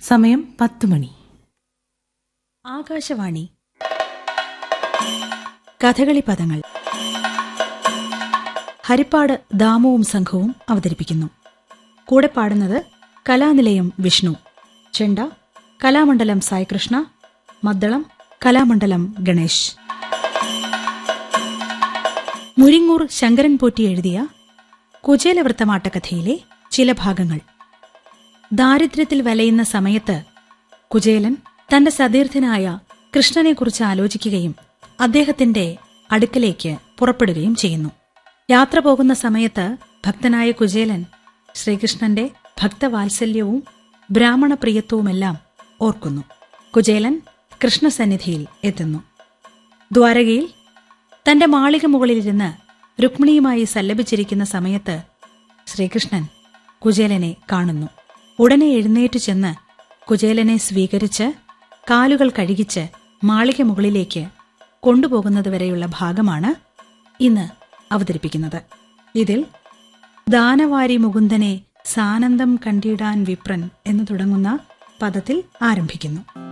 സമയം പത്ത് മണി ആകാശവാണി കഥകളി പദങ്ങൾ ഹരിപ്പാട് ദാമുവും സംഘവും അവതരിപ്പിക്കുന്നു കൂടെ പാടുന്നത് കലാനിലയം വിഷ്ണു ചെണ്ട കലാമണ്ഡലം സായികൃഷ്ണ മദ്ദളം കലാമണ്ഡലം ഗണേശ് മുരിങ്ങൂർ ശങ്കരൻ പോറ്റി എഴുതിയ കുചേലവൃത്തമാട്ടക്കഥയിലെ ചില ഭാഗങ്ങൾ ദാരിദ്ര്യത്തിൽ വലയുന്ന സമയത്ത് കുചേലൻ തന്റെ സതീർത്ഥനായ കൃഷ്ണനെക്കുറിച്ച് ആലോചിക്കുകയും അദ്ദേഹത്തിന്റെ അടുക്കലേക്ക് പുറപ്പെടുകയും ചെയ്യുന്നു യാത്ര പോകുന്ന സമയത്ത് ഭക്തനായ കുചേലൻ ശ്രീകൃഷ്ണന്റെ ഭക്തവാത്സല്യവും ബ്രാഹ്മണപ്രിയത്വവുമെല്ലാം ഓർക്കുന്നു കുചേലൻ കൃഷ്ണസന്നിധിയിൽ എത്തുന്നു ദ്വാരകയിൽ തന്റെ മാളിക മുകളിലിരുന്ന് രുക്മിണിയുമായി സല്ലപിച്ചിരിക്കുന്ന സമയത്ത് ശ്രീകൃഷ്ണൻ കുചേലനെ കാണുന്നു ഉടനെ എഴുന്നേറ്റു ചെന്ന് കുചേലനെ സ്വീകരിച്ച് കാലുകൾ കഴുകിച്ച് മാളിക മുകളിലേക്ക് കൊണ്ടുപോകുന്നതുവരെയുള്ള ഭാഗമാണ് ഇന്ന് അവതരിപ്പിക്കുന്നത് ഇതിൽ ദാനവാരി മുകുന്ദനെ സാനന്ദം കണ്ടിടാൻ വിപ്രൻ എന്ന് തുടങ്ങുന്ന പദത്തിൽ ആരംഭിക്കുന്നു